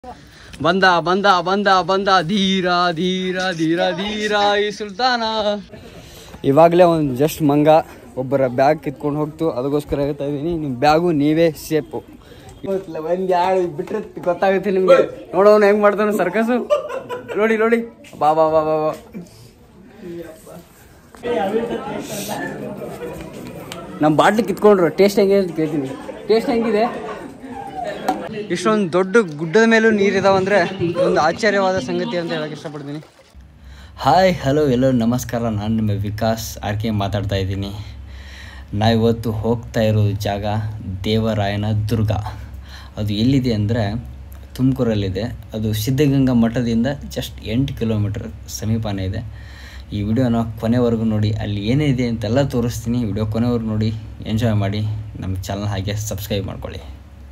ಬಂದ ಬಂದ ಬಂದ ಬಂದ ಧೀರ ಧೀರ ಧೀರ ಧೀರ ಈ ಸುಲ್ತಾನ ಇವಾಗಲೇ ಒಂದು ಜಸ್ಟ್ ಮಂಗ ಒಬ್ಬರ ಬ್ಯಾಗ್ ಕಿತ್ಕೊಂಡು ಹೋಗ್ತು ಅದಕ್ಕೋಸ್ಕರ ಹೇಳ್ತಾ ಇದ್ದೀನಿ ನಿಮ್ಮ ಬ್ಯಾಗು ನೀವೇ ಸೇಫು ಒಂದ್ ಯಾರು ಬಿಟ್ರೆ ಗೊತ್ತಾಗುತ್ತೆ ನಿಮ್ಗೆ ನೋಡೋನು ಹೆಂಗ್ ಮಾಡ್ತಾನೆ ಸರ್ಕಸು ನೋಡಿ ನೋಡಿ ಬಾ ಬಾ ಬಾ ಬಾ ಬಾ ನಮ್ಮ ಬಾಟ್ಲಿ ಕಿತ್ಕೊಂಡ್ರು ಟೇಸ್ಟ್ ಹೆಂಗೆ ಅಂತ ಕೇಳ್ತೀನಿ ಟೇಸ್ಟ್ ಹೆಂಗಿದೆ ಇಷ್ಟೊಂದು ದೊಡ್ಡ ಗುಡ್ಡದ ಮೇಲೂ ನೀರಿದಾವಂದ್ರೆ ಒಂದು ಆಶ್ಚರ್ಯವಾದ ಸಂಗತಿ ಅಂತ ಹೇಳಕ್ ಇಷ್ಟಪಡ್ತೀನಿ ಹಾಯ್ ಹಲೋ ಎಲ್ಲೋ ನಮಸ್ಕಾರ ನಾನು ನಿಮ್ಮ ವಿಕಾಸ್ ಆರ್ ಕೆ ಮಾತಾಡ್ತಾ ಇದ್ದೀನಿ ನಾವಿವತ್ತು ಹೋಗ್ತಾ ಇರೋ ಜಾಗ ದೇವರಾಯನ ದುರ್ಗ ಅದು ಎಲ್ಲಿದೆ ಅಂದರೆ ತುಮಕೂರಲ್ಲಿದೆ ಅದು ಸಿದ್ಧಗಂಗಾ ಮಠದಿಂದ ಜಸ್ಟ್ ಎಂಟು ಕಿಲೋಮೀಟರ್ ಸಮೀಪನೇ ಇದೆ ಈ ವಿಡಿಯೋನ ಕೊನೆವರೆಗೂ ನೋಡಿ ಅಲ್ಲಿ ಏನಿದೆ ಅಂತೆಲ್ಲ ತೋರಿಸ್ತೀನಿ ವಿಡಿಯೋ ಕೊನೆವರೆಗೂ ನೋಡಿ ಎಂಜಾಯ್ ಮಾಡಿ ನಮ್ಮ ಚಾನಲ್ ಹಾಗೆ ಸಬ್ಸ್ಕ್ರೈಬ್ ಮಾಡ್ಕೊಳ್ಳಿ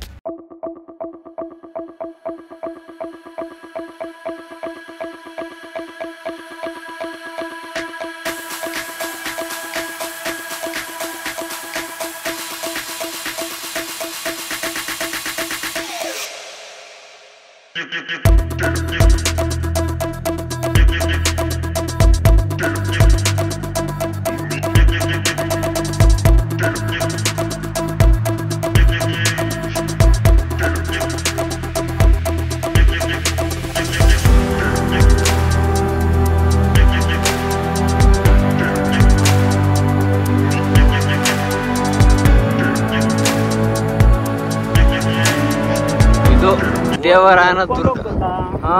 ಇದು ದೇವರಾಯನ ದುರ್ಗ ಹಾ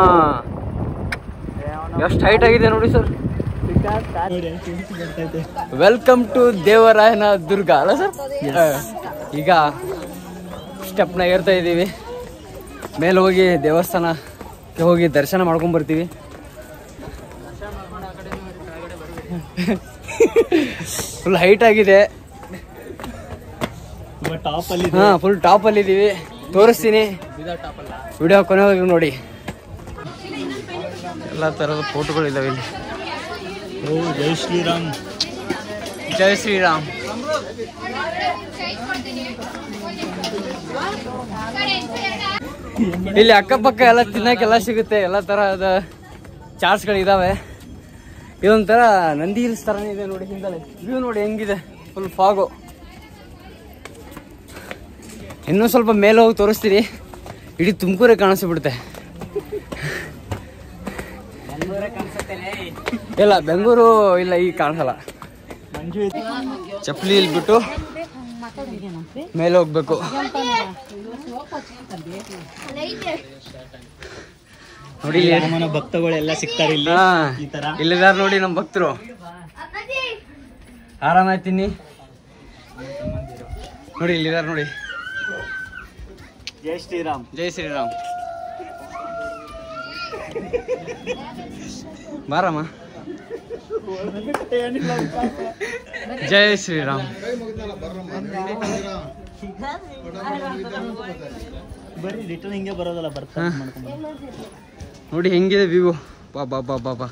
ಎಷ್ಟು ಹೈಟ್ ಆಗಿದೆ ನೋಡಿ sir welcome to Devarayanadurga ಅಲ್ಲ ಸರ್ ಈಗ ಸ್ಟೆಪ್ನ ಏರ್ತಾ ಇದ್ದೀವಿ ಮೇಲೆ ಹೋಗಿ ದೇವಸ್ಥಾನಕ್ಕೆ ಹೋಗಿ ದರ್ಶನ ಮಾಡ್ಕೊಂಡ್ ಬರ್ತೀವಿ ಫುಲ್ ಹೈಟ್ ಆಗಿದೆ ಟಾಪ್ ಅಲ್ಲಿ ಹಾ ಫುಲ್ ಟಾಪ್ ಅಲ್ಲಿ ಇದೀವಿ ತೋರಿಸ್ತೀನಿ ವಿಡಿಯೋ ಕೊನೆವರೆಗೂ ನೋಡಿ ಎಲ್ಲ ತರದ ಫೋಟೋಗಳು ಇದಾವೆ ಇಲ್ಲಿ ಓ ಜೈ ಶ್ರೀರಾಮ್ ಜೈ ಶ್ರೀರಾಮ್ ಇಲ್ಲಿ ಅಕ್ಕಪಕ್ಕ ಎಲ್ಲ ತಿನ್ನಕ್ಕೆಲ್ಲ ಸಿಗುತ್ತೆ ಎಲ್ಲ ತರಹದ ಚಾಟ್ಸ್ಗಳು ಇದಾವೆ ಇದೊಂಥರ ನಂದಿ ಹಿಲ್ಸ್ ತರನೇ ಇದೆ ನೋಡಿ ಹಿಂದಲೆ ವ್ಯೂ ನೋಡಿ ಹೆಂಗಿದೆ ಫುಲ್ ಫಾಗು ಇನ್ನೂ ಸ್ವಲ್ಪ ಮೇಲೆ ಹೋಗಿ ತೋರಿಸ್ತೀನಿ ಇಡೀ ತುಮಕೂರೇ ಕಾಣಿಸ್ಬಿಡುತ್ತೆ ಇಲ್ಲ ಬೆಂಗಳೂರು ಇಲ್ಲ ಈಗ ಕಾಣಿಸಲ್ಲ ಮಂಜು ಐತಿ ಚಪ್ಪಲಿ ಇಲ್ಲಿ ಬಿಟ್ಟು ಮೇಲೆ ಹೋಗ್ಬೇಕು ನೋಡಿ ಇಲ್ಲಿ ರಾಮನ ಭಕ್ತಗಳೆಲ್ಲ ಸಿಗ್ತಾರೆ ಇಲ್ಲಿ ಹಾ ಈ ತರ ಇಲ್ಲಿದಾರ ನೋಡಿ ನಮ್ಮ ಭಕ್ತರು ಆರಾಮಾಯ್ತೀನಿ ನೋಡಿ ಇಲ್ಲಿದಾರ ನೋಡಿ ಜೈ ಶ್ರೀರಾಮ್ ಜೈ ಶ್ರೀರಾಮ್ ಬಾರಮ್ಮ ಜೈ ಶ್ರೀರಾಮ್ ಬರೀ ರಿಟರ್ನ್ ಹಿಂಗೆ ಬರೋದಲ್ಲ ಬರ್ತಾ ಹಾ. ಮಾಡ್ಕೊಂಡು ನೋಡಿ ಹೆಂಗಿದೆ ವ್ಯೂ ಬಾ ಬಾ ಬಾ ಬಾ ಬಾ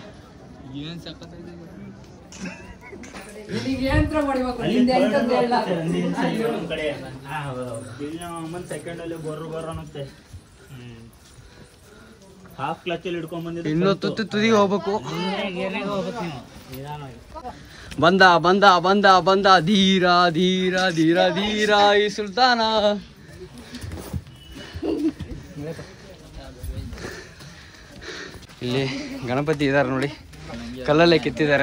ಸೆಕೆಂಡ್ ಅಲ್ಲಿ ಬರ್ರು ಬರ್ರು ಅನ್ನುತ್ತೆ ಹಾಫ್ ಕ್ಲಚ್ ಅಲ್ಲಿ ಹಿಡ್ಕೊಂಡ್ ಬಂದಿದ್ದು ಇನ್ನೂ ತುತ್ತು ತುದಿಗೆ ಹೋಗ್ಬೇಕು ಬಂದ ಬಂದ ಬಂದ ಬಂದ ಧೀರ ಧೀರ ಧೀರ ಧೀರ ಈ ಸುಲ್ತಾನ ಇಲ್ಲಿ ಗಣಪತಿ ಇದಾರೆ ನೋಡಿ ಕಲ್ಲಲ್ಲೇ ಕಿತ್ತಿದ್ದಾರೆ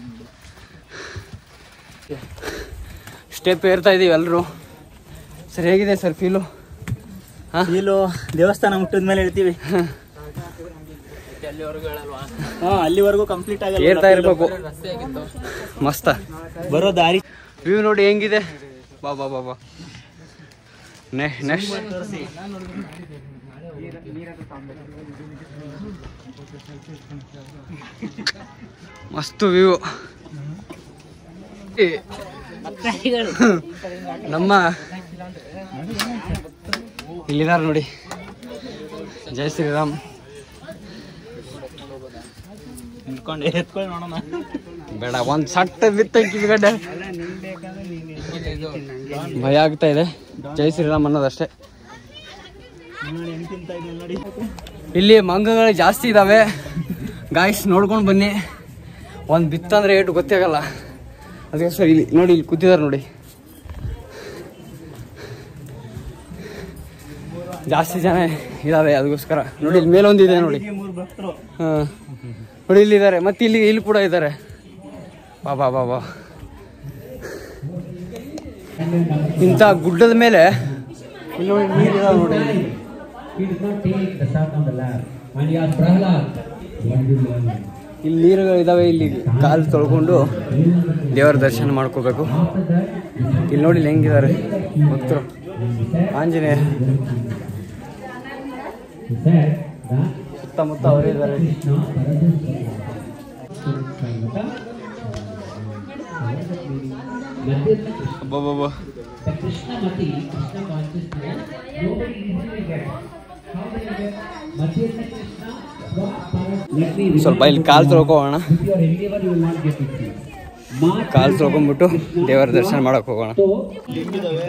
ಸ್ಟೆಪ್ ಏರ್ತಾ ಇದೀವಿ ಎಲ್ಲರೂ ಸರ್ ಹೇಗಿದೆ ಸರ್ ಫೀಲು ಹಾ ಇಲ್ಲೂ ದೇವಸ್ಥಾನ ಮುಟ್ಟಿದ ಮೇಲೆ ಹೇಳ್ತೀವಿ ಹಾ ಅಲ್ಲಿವರೆಗೂ ಕಂಪ್ಲೀಟ್ ಆಗಲ್ಲ ಏರ್ತಾ ಇರ್ಬೇಕು ಮಸ್ತ ಬರೋ ದಾರಿ ವ್ಯೂ ನೋಡಿ ಹೆಂಗಿದೆ ಬಾ ಬಾ ಬಾ ಬಾ ನೆ ನೆಕ್ಸ್ಟ್ ಮಸ್ತು ವ್ಯೂ ನಮ್ಮ ಇಲ್ಲಿದಾರ ನೋಡಿ ಜೈ ಶ್ರೀರಾಮ್ ನಿಂತ್ಕೊಂಡು ಎತ್ಕೊಳ್ಳಿ ನೋಡೋಣ ಬೇಡ ಒಂದ್ ಸಟ್ಟ ಬಿತ್ತ ಕಿವಿಗಡ್ಡೆ ಭಯ ಆಗ್ತಾ ಇದೆ ಜೈ ಶ್ರೀರಾಮ್ ಅನ್ನೋದಷ್ಟೇ ಹಣ್ಣು ತಿಂತಾ ಇದೆಯಲ್ಲ ನೋಡಿ ಇಲ್ಲಿ ಮಂಗಗಳು ಜಾಸ್ತಿ ಇದಾವೆ ಗಾಯ್ಸ್ ನೋಡ್ಕೊಂಡು ಬನ್ನಿ ಒಂದು ಬಿತ್ತಂದ್ರೆ ಏಟು ಗೊತ್ತಾಗಲ್ಲ ಅದಕ್ಕೆ ಸರ್ ಇಲ್ಲಿ ನೋಡಿ ಇಲ್ಲಿ ಕೂತಿದ್ದಾರೆ ನೋಡಿ ಜಾಸ್ತಿ ಜನ ಇದಾವೆ ಅದಕ್ಕೋಸ್ಕರ ನೋಡಿ ಇಲ್ಲಿ ಮೇಲೊಂದಿದೆ ನೋಡಿ ಈ ಮೂರು ಭಕ್ತರು ಹಾಂ ನೋಡಿ ಇಲ್ಲಿದ್ದಾರೆ ಮತ್ತೆ ಇಲ್ಲಿ ಇಲ್ಲಿ ಕೂಡ ಇದ್ದಾರೆ ಬಾ ಬಾ ಬಾ ಬಾ ಇಂಥ ಗುಡ್ಡದ ಮೇಲೆ ಇಲ್ಲಿ ನೋಡಿ ನೀರಿದಾವೆ ನೋಡಿ ಇಲ್ಲಿ. He did not take the shot on the lap. And he asked Prahlad, what did you learn? ಇಲ್ಲಿ ನೀರುಗಳು ಇದಾವೆ ಇಲ್ಲಿ ಕಾಲು ತೊಳ್ಕೊಂಡು ದೇವರ ದರ್ಶನ ಮಾಡ್ಕೋಬೇಕು After that, he ಇಲ್ಲಿ ನೋಡಿ ಇಲ್ಲಿ ಹೆಂಗಿದ್ದಾರೆ ಭಕ್ತರು ಆಂಜನೇಯ he said that ಸುತ್ತಮುತ್ತ ಅವರೇ ಇದ್ದಾರೆ Krishna Madhyamati, ಅಬ್ಬಬ್ಬಬ್ಬ. the Krishna Mati, Krishna consciousness, nobody easily gets. How do you get? Madhyamati Krishna, Swaparas. Let me ಸ್ವಲ್ಪ ಇಲ್ಲಿ ಕಾಲು ತೊಳ್ಕೊಳ್ಳೋಣ With your endeavor, you will not get it. Ma ಕಾಲು ತೊಳ್ಕೊಂಡ್ಬಿಟ್ಟು ದೇವರ ದರ್ಶನ ಮಾಡಕ್ ಹೋಗೋಣ So, ಹೆಂಗಿದಾವೆ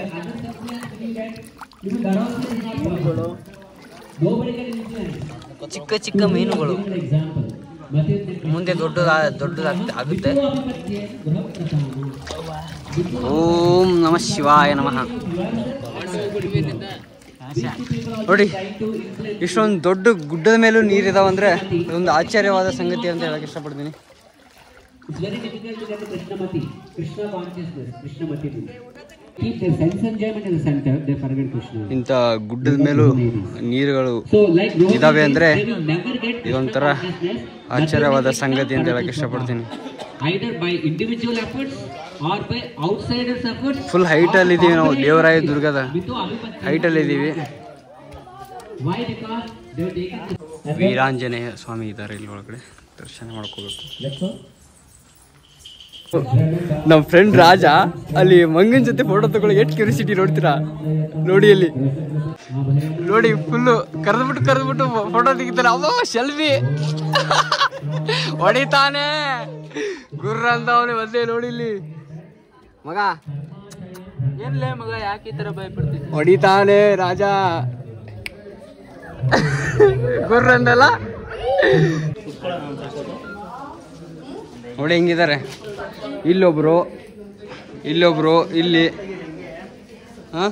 even Dharamsala is not possible. Nobody can influence. ಚಿಕ್ಕ ಚಿಕ್ಕ ಮೀನುಗಳು Give an example. Madhyamati ಮುಂದೆ ದೊಡ್ಡದ ದೊಡ್ಡದಾಗುತ್ತೆ ಆಗುತ್ತೆ Krishna Gೃಹಪ್ರಧಾನ. ಓಂ ನಮಃ ಶಿವಾಯ ನಮಃ ನೋಡಿ ಇಷ್ಟೊಂದು ದೊಡ್ಡ ಗುಡ್ಡದ ಮೇಲೂ ನೀರಿದಾವಂದ್ರೆ ಇದೊಂದು ಆಶ್ಚರ್ಯವಾದ ಸಂಗತಿ ಅಂತ ಹೇಳಕ್ ಇಷ್ಟಪಡ್ತೀನಿ It's very difficult to get the Krishnamati, Krishna consciousness, Krishnamati. Keep their sense enjoyment in the center, they forget Krishna. ಇಂಥ ಗುಡ್ಡದ ಮೇಲೂ ನೀರುಗಳು So, like Rohini ಇದಾವೆ says, ಅಂದ್ರೆ they will never get Krishna ಇದೊಂಥರ consciousness, ಆಶ್ಚರ್ಯವಾದ nothing ಸಂಗತಿ ಅಂತ ಹೇಳಕ್ Krishna ಇಷ್ಟಪಡ್ತೀನಿ Either by individual efforts or by outsiders' efforts. Full height ಅಲ್ಲಿ ಇದೀವಿ ನಾವು ದೇವರಾಯ ದುರ್ಗದ With no Abhipatti. ಹೈಟ್ ಅಲ್ಲಿ ಇದೀವಿ Why? Because they were taking this. Veeranjaneya ಸ್ವಾಮಿ ಇದ್ದಾರೆ ಇಲ್ಲಿ ಒಳಗಡೆ ದರ್ಶನ ಮಾಡ್ಕೋಬೇಕು ನಮ್ಮ ಫ್ರೆಂಡ್ ರಾಜ ಅಲ್ಲಿ ಮಂಗನ್ ಜೊತೆ ಫೋಟೋ ತಗೊಳ್ಳಿ ಎಷ್ಟು ಕ್ಯೂರಿಸಿಟಿ ನೋಡ್ತೀರಾ ನೋಡಿ ಅಲ್ಲಿ ನೋಡಿ ಫುಲ್ಲು ಕರೆದ್ಬಿಟ್ಟು ಕರೆದ್ಬಿಟ್ಟು ಫೋಟೋ ತೆಗಿತಾನೆ ಅವ ಶೆಲ್ಫಿ ಹೊಡಿತಾನೆ ಗುರ್ರ ಅಂತ ಅವನೇ ಮತ್ತೆ ನೋಡಿ ಇಲ್ಲಿ ಮಗ ಏನ್ಲೇ ಮಗ ಯಾಕೆ ಈ ತರ ಭಯಪಡ್ತೀನಿ ಹೊಡಿತಾನೆ ರಾಜ ಗುರ್ರ ಅಂದಲ್ಲ ನೋಡಿ ಹೆಂಗಿದ್ದಾರೆ ಇಲ್ಲೊಬ್ರು ಇಲ್ಲೊಬ್ರು ಇಲ್ಲಿ ಹಾ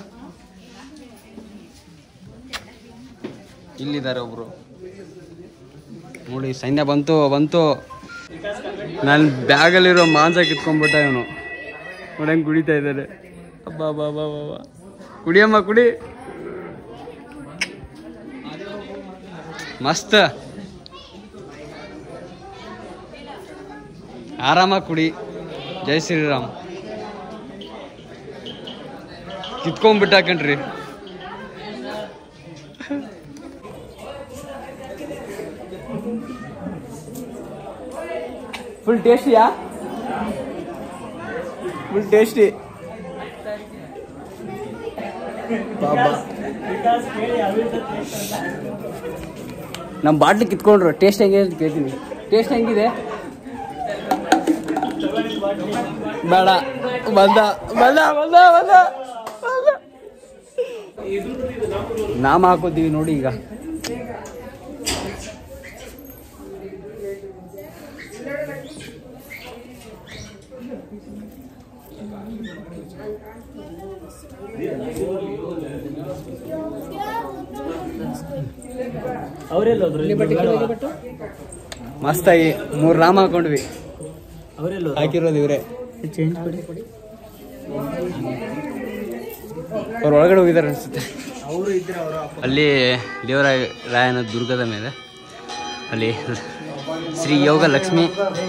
ಇಲ್ಲಿದ್ದಾರೆ ಒಬ್ರು ನೋಡಿ ಸೈನ್ಯ ಬಂತು ಬಂತು ನನ್ನ ಬ್ಯಾಗಲ್ಲಿರೋ ಮಾಂಸ ಕಿತ್ಕೊಂಡ್ಬಿಟ್ಟ ಇವನು ನೋಡಿ ಹೆಂಗೆ ಕುಡಿತಾ ಇದ್ದಾರೆ ಅಬ್ಬಾ ಬಾ ಬಾ ಬಾ ಬಾ ಕುಡಿಯಮ್ಮ ಕುಡಿ ಮಸ್ತ್ ಆರಾಮಾಗಿ ಕುಡಿ ಜೈ ಶ್ರೀರಾಮ್ ಕಿತ್ಕೊಂಡ್ಬಿಟ್ಟ ಕಣ್ರಿ ಫುಲ್ ಟೇಸ್ಟಿಯಾ ಫುಲ್ ಟೇಸ್ಟಿ ಬಾಬಾ ನಮ್ಮ ಬಾಟ್ಲಿ ಕಿತ್ಕೊಂಡ್ರು ಟೇಸ್ಟ್ ಹೆಂಗೆ ಅಂತ ಕೇಳ್ತೀನಿ ಟೇಸ್ಟ್ ಹೆಂಗಿದೆ ಬೇಡ ಬಂದ ಬಂದ ಬಂದ ಬಂದ ಬಂದ. ನಾಮ ಹಾಕೋತೀವಿ ನೋಡಿ ಈಗ ಅವರೆಲ್ಲೋದ್ರು ಮಸ್ತಾಗಿ ಮೂರು ನಾಮ ಹಾಕೊಂಡ್ವಿ ಅವರೆಲ್ಲೋದ್ರು ಹಾಕಿರೋದು ಇವರೇ ಚೇಂಜ್ ಕೊಡಿ ಅವ್ರು ಒಳಗಡೆ ಹೋಗಿದ್ದಾರೆ ಅನ್ಸುತ್ತೆ ಅವರು ಇದ್ರೆ ಅವರು ಅಲ್ಲಿ ದೇವರಾಯ ರಾಯನ ದುರ್ಗದ ಮೇಲೆ ಅಲ್ಲಿ ಶ್ರೀ ಯೋಗ ಲಕ್ಷ್ಮಿ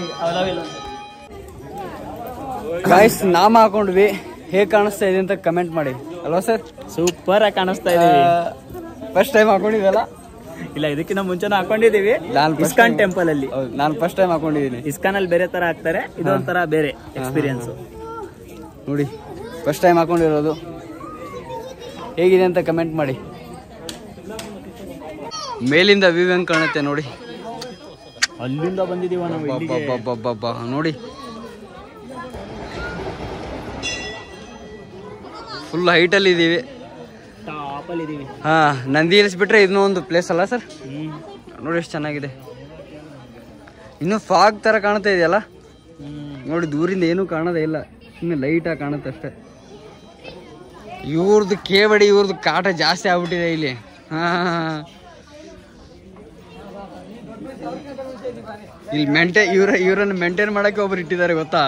ಗಾಯ್ಸ್ ನಾಮ ಹಾಕೊಂಡ್ವಿ ಹೇಗೆ ಕಾಣಿಸ್ತಾ ಇದೆ ಅಂತ ಕಮೆಂಟ್ ಮಾಡಿ ಅಲ್ವಾ ಸರ್ ಸೂಪರ್ ಆಗಿ ಕಾಣಿಸ್ತಾ ಇದೀವಿ ಫಸ್ಟ್ ಟೈಮ್ ಹಾಕೊಂಡಿದ್ದಲ್ಲ ಇಲ್ಲ ಇದಕ್ಕಿಂತ ಮುಂಚೆನೂ ಹಾಕೊಂಡಿದೀವಿ ನಾನು first ಇಸ್ಕಾನ್ time- ಟೆಂಪಲ್ ಅಲ್ಲಿ ಹೌದು ನಾನು ಫಸ್ಟ್ ಟೈಮ್ ಹಾಕೊಂಡಿದ್ದೀನಿ ಇಸ್ಕಾನ್ ಅಲ್ಲಿ ಬೇರೆ ತರ ಹಾಕ್ತಾರೆ ಇದೊಂಥರ ಬೇರೆ ಎಕ್ಸ್ಪೀರಿಯನ್ಸ್ ನೋಡಿ ಫಸ್ಟ್ ಟೈಮ್ ಹಾಕೊಂಡಿರೋದು ಹೇಗಿದೆ ಅಂತ ಕಮೆಂಟ್ ಮಾಡಿ ಮೇಲಿಂದ ವ್ಯೂ ಹೆಂಗ್ ಕಾಣುತ್ತೆ ನೋಡಿ ಅಲ್ಲಿಂದ ಬಂದಿದೀವ ನಾವು ಇಲ್ಲಿಗೆ ಅಬ್ಬಬ್ಬಬ್ಬಬ್ಬಬ್ಬ. ನೋಡಿ ಫುಲ್ ಹೈಟಲ್ಲಿ ಇದ್ದೀವಿ ಟಾಪ್ ಟಾಪ್ ಅಲ್ಲಿ ಇದೀವಿ ಹಾ ನಂದಿ ಹಿಲ್ಸ್ ಬಿಟ್ರೆ ಇದನ್ನೂ ಒಂದು ಪ್ಲೇಸ್ ಅಲ್ಲ ಸರ್ ಹ್ಮ್ ನೋಡಿ ಎಷ್ಟು ಚೆನ್ನಾಗಿದೆ ಇನ್ನು ಫಾಗ್ ತರ ಕಾಣ್ತಾ ಇದೆಯಲ್ಲ ಹ್ಮ್ ನೋಡಿ ದೂರಿಂದ ಏನೂ ಕಾಣೋದೇ ಇಲ್ಲ ಸುಮ್ಮನೆ ಲೈಟಾಗಿ ಕಾಣುತ್ತೆ ಅಷ್ಟೇ ಇವ್ರದ್ದು ಕೇವಡಿ ಇವ್ರದ್ದು ಕಾಟ ಜಾಸ್ತಿ ಆಗ್ಬಿಟ್ಟಿದೆ ಇಲ್ಲಿ ಹಾ ಇಲ್ಲಿ ಮೆಂಟೆ ಇವ್ರ ಇವ್ರನ್ನ ಮೇಂಟೈನ್ ಮಾಡಕ್ಕೆ ಒಬ್ರು ಇಟ್ಟಿದ್ದಾರೆ ಗೊತ್ತಾ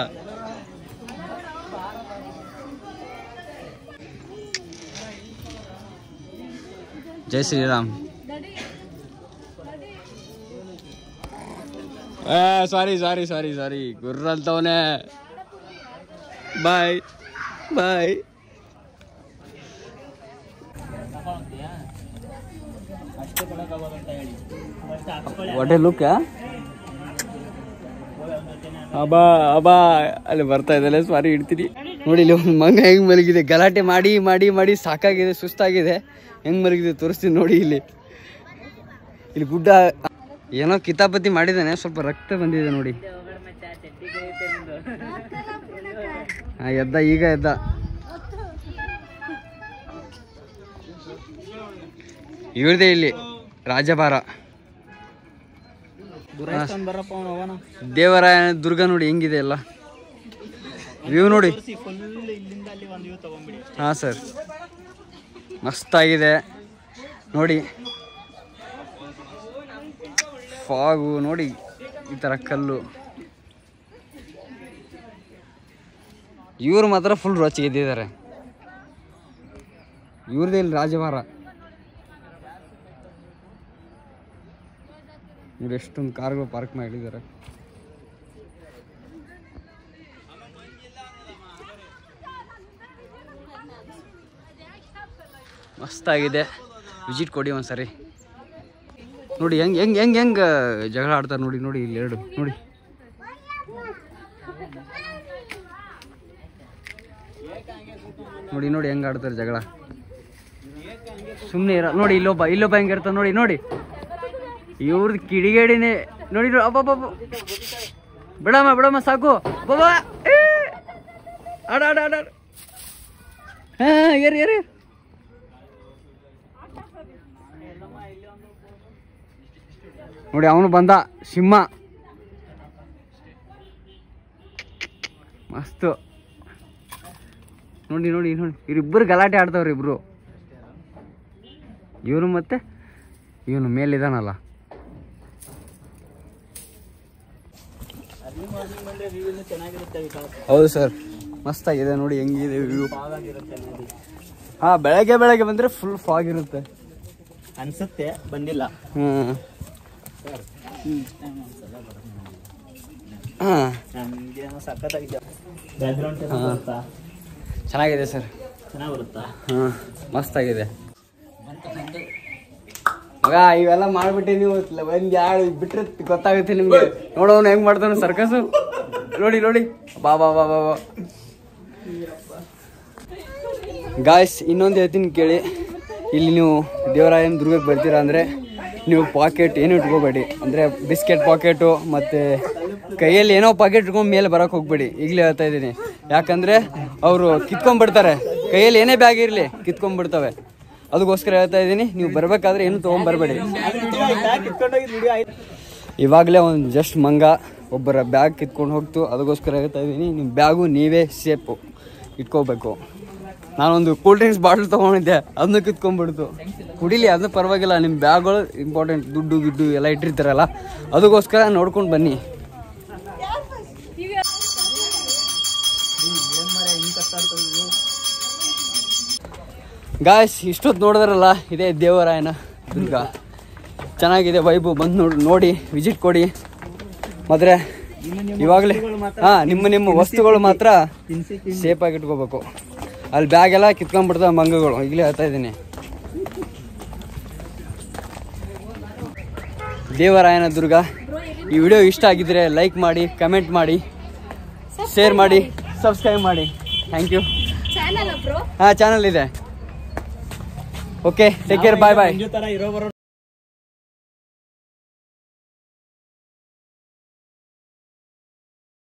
ಜೈ ಶ್ರೀರಾಮ್ ಸಾರಿ ಸಾರಿ ಸಾರಿ ಸಾರಿ ಗುರ್ರ ಅಂತವನೇ ಬಾಯ್ ಬಾಯ್ ಅಷ್ಟೇ ಕೊಡಕ್ಕಾಗೋದು ಅಂತ ಹೇಳಿ ಫಸ್ಟ್ ಹಾಕ್ಕೊಳ್ಳಿ ವಾಟ್ ಎ ಲುಕ್ ಅಬಾ ಅಬಾ ಅಲ್ಲಿ ಬರ್ತಾ ಇದ್ದಲ್ಲ ಸಾರಿ ಇಡ್ತೀನಿ ನೋಡಿ ಇಲ್ಲಿ ಒಂದು ಮಂಗ ಹೆಂಗ್ ಮಲಗಿದೆ ಗಲಾಟೆ ಮಾಡಿ ಮಾಡಿ ಮಾಡಿ ಸಾಕಾಗಿದೆ ಸುಸ್ತಾಗಿದೆ ಹೆಂಗ್ ಮಲಗಿದೆ ತೋರಿಸ್ತೀನಿ ನೋಡಿ ಇಲ್ಲಿ ಇಲ್ಲಿ ಗುಡ್ಡ ಏನೋ ಕಿತಾಪತಿ ಮಾಡಿದ್ದಾನೆ ಸ್ವಲ್ಪ ರಕ್ತ ಬಂದಿದೆ ನೋಡಿ ಹಾ ಎದ್ದ ಈಗ ಎದ್ದ ಇವ್ರದೇ ಇಲ್ಲಿ ರಾಜಭಾರ ಗುರಾಯಿಸ್ಕೊಂಡ್ ಬರಪ್ಪ ಅವನು ಅವನ ದೇವರಾಯನ ದುರ್ಗ ನೋಡಿ ಹೆಂಗಿದೆ ಎಲ್ಲ ವ್ಯೂ ನೋಡಿ ಫುಲ್ ಇಲ್ಲಿಂದ ಅಲ್ಲಿ ಒಂದು ವ್ಯೂ ತಗೊಂಡ್ಬಿಡಿ ಅಷ್ಟೇ ಹಾಂ ಸರ್ ಮಸ್ತಾಗಿದೆ ನೋಡಿ ಫಾಗು ನೋಡಿ ಈ ಥರ ಕಲ್ಲು ಇವರು ಮಾತ್ರ ಫುಲ್ ರೊಚ್ಚಿಗೆದ್ದಿದ್ದಾರೆ ಇವ್ರದೇ ಇಲ್ಲಿ ರಾಜಭಾರ ನೋಡಿ ಎಷ್ಟೊಂದು ಕಾರ್ಗಳು ಪಾರ್ಕ್ ಮಾಡಿದ್ದಾರೆ ಮಸ್ತಾಗಿದೆ ವಿಸಿಟ್ ಕೊಡಿ ಒಂದ್ಸರಿ ನೋಡಿ ಹೆಂಗ್ ಹೆಂಗ್ ಹೆಂಗ್ ಹೆಂಗ್ ಜಗಳ ಆಡ್ತಾರೆ ನೋಡಿ ನೋಡಿ ಇಲ್ಲಿ ಎರಡು ನೋಡಿ ನೋಡಿ ನೋಡಿ ಹೆಂಗ್ ಆಡ್ತಾರೆ ಜಗಳ ಸುಮ್ಮನೆ ಇರ ನೋಡಿ ಇಲ್ಲೊಬ್ಬ ಇಲ್ಲೊಬ್ಬ ಹೆಂಗ್ ಇರ್ತಾನೆ ನೋಡಿ ನೋಡಿ ಇವ್ರದ್ದು ಕಿಡಿಗೇಡಿನೇ ನೋಡಿ ನೋಡಿ ಅಬ್ಬಬ್ಬ ಬಿಡಮ್ಮ ಬಿಡಮ್ಮ ಸಾಕು ಬಾಬಾ ಏ! ಆಡ ಆಡ ಆಡ ಆಡ. ಹಾ ಏರ್ ಏರ್ ಏರ್ ನೋಡಿ ಅವನು ಬಂದ ಸಿಂಹ ಮಸ್ತು ನೋಡಿ ನೋಡಿ ನೋಡಿ ಇವ್ರಿಬ್ಬರು ಗಲಾಟೆ ಆಡ್ತಾವ್ರಿ ಇಬ್ರು ಇವನು ಮತ್ತೆ ಇವನು ಮೇಲಿದಾನಲ್ಲ ಅರ್ಲಿ ಮಾರ್ನಿಂಗ್ ಬಂದ್ರೆ ವ್ಯೂ ಇನ್ನೂ ಚೆನ್ನಾಗಿರುತ್ತೆ ವಿಕಾಸ್ ಹೌದು ಸರ್ ಮಸ್ತಾಗಿದೆ ನೋಡಿ ಹೆಂಗಿದೆ ವ್ಯೂ ಆಗಿರುತ್ತೆ ನದಿ ಹಾ ಬೆಳಗ್ಗೆ ಬೆಳಗ್ಗೆ ಬಂದ್ರೆ ಫುಲ್ ಫಾಗ್ ಇರುತ್ತೆ ಅನ್ಸುತ್ತೆ ಬಂದಿಲ್ಲ ಹ್ಮ್ ಹಾ ನಮ್ಗೆ ಸಖತ್ತಾಗಿದೆ ಬ್ಯಾಕ್ಗ್ರೌಂಡ್ ಹಾ. ಬರುತ್ತಾ ಚೆನ್ನಾಗಿದೆ ಸರ್ ಚೆನ್ನಾಗಿ ಬರುತ್ತಾ ಹಾ ಮಸ್ತಾಗಿದೆ ಮಗ ಇವೆಲ್ಲ ಮಾಡ್ಬಿಟ್ಟು ನೀವು ಲ- ಒಂದ್ ಯಾರು ಬಿಟ್ರೆ ಗೊತ್ತಾಗುತ್ತೆ ನಿಮ್ಗೆ ನೋಡೋನು ಹೆಂಗ್ ಮಾಡ್ತಾನೆ ಸರ್ಕಸ್ ನೋಡಿ ನೋಡಿ ಬಾ ಬಾ ಬಾ ಬಾ ಬಾ ಗಾಯ್ಸ್ ಇನ್ನೊಂದು ಹೇಳ್ತೀನಿ ಕೇಳಿ ಇಲ್ಲಿ ನೀವು ದೇವರಾಯನ ದುರ್ಗಕ್ಕೆ ಬರ್ತೀರಾ ಅಂದರೆ ನೀವು ಪಾಕೆಟ್ ಏನು ಇಟ್ಕೋಬೇಡಿ ಅಂದರೆ ಬಿಸ್ಕೆಟ್ ಪಾಕೆಟು ಮತ್ತು ಕೈಯಲ್ಲಿ ಏನೋ ಪಾಕೆಟ್ ಇಟ್ಕೊಂಡು ಮೇಲೆ ಬರೋಕೆ ಹೋಗ್ಬೇಡಿ ಈಗಲೇ ಹೇಳ್ತಾ ಇದ್ದೀನಿ ಯಾಕಂದರೆ ಅವರು ಕಿತ್ಕೊಂಡ್ಬಿಡ್ತಾರೆ ಕೈಯಲ್ಲಿ ಏನೇ ಬ್ಯಾಗ್ ಇರಲಿ ಕಿತ್ಕೊಂಡ್ಬಿಡ್ತವೆ ಅದಕ್ಕೋಸ್ಕರ ಹೇಳ್ತಾ ಇದ್ದೀನಿ ನೀವು ಬರಬೇಕಾದ್ರೆ ಏನು ತೊಗೊಂಬರ್ಬೇಡಿ ಕಿತ್ಕೊಂಡೋಗಿದ್ ವಿಡಿಯೋ ಆಯ್ತು ಇವಾಗಲೇ ಒಂದು ಜಸ್ಟ್ ಮಂಗ ಒಬ್ಬರ ಬ್ಯಾಗ್ ಕಿತ್ಕೊಂಡು ಹೋಗ್ತು ಅದಕ್ಕೋಸ್ಕರ ಹೇಳ್ತಾ ಇದ್ದೀನಿ ನಿಮ್ಮ ಬ್ಯಾಗು ನೀವೇ ಸೇಫು ಇಟ್ಕೋಬೇಕು ನಾನೊಂದು ಕೂಲ್ ಡ್ರಿಂಕ್ಸ್ ಬಾಟ್ಲ್ ತೊಗೊಂಡಿದ್ದೆ ಅದನ್ನು ಕಿತ್ಕೊಂಡ್ಬಿಡ್ತು ಕುಡಿಲಿ ಅದನ್ನ ಪರವಾಗಿಲ್ಲ ನಿಮ್ಮ ಬ್ಯಾಗ್ಗಳು ಇಂಪಾರ್ಟೆಂಟ್ ದುಡ್ಡು ಗಿಡ್ಡು ಎಲ್ಲ ಇಟ್ಟಿರ್ತಾರಲ್ಲ ಅದಕ್ಕೋಸ್ಕರ ನೋಡ್ಕೊಂಡು ಬನ್ನಿ ಗಾಯ್ಸ್ ಇಷ್ಟೊತ್ತು ನೋಡಿದ್ರಲ್ಲ ಇದೇ ದೇವರಾಯನ ದುರ್ಗ ಚೆನ್ನಾಗಿದೆ ವೈಬು ಬಂದು ನೋಡಿ ನೋಡಿ ವಿಸಿಟ್ ಕೊಡಿ ಮಾತ್ರ ಇವಾಗಲೇ ಹಾ ನಿಮ್ಮ ನಿಮ್ಮ ವಸ್ತುಗಳು ಮಾತ್ರ ಸೇಫ್ ಆಗಿ ಇಟ್ಕೋಬೇಕು ಅಲ್ಲಿ ಬ್ಯಾಗ್ ಎಲ್ಲ ಕಿತ್ಕೊಂಡ್ಬಿಡ್ತಾವೆ ಮಂಗಗಳು ಈಗಲೇ ಹೇಳ್ತಾ ಇದ್ದೀನಿ ದೇವರಾಯನ ದುರ್ಗ ಈ ವಿಡಿಯೋ ಇಷ್ಟ ಆಗಿದ್ರೆ ಲೈಕ್ ಮಾಡಿ ಕಮೆಂಟ್ ಮಾಡಿ ಶೇರ್ ಮಾಡಿ ಸಬ್ಸ್ಕ್ರೈಬ್ ಮಾಡಿ ಥ್ಯಾಂಕ್ ಯು ಚಾನಲ್ ಬ್ರೋ ಹಾಂ ಚಾನಲ್ ಇದೆ okay take care bye bye ತರ ಇರೋ ಬರೋ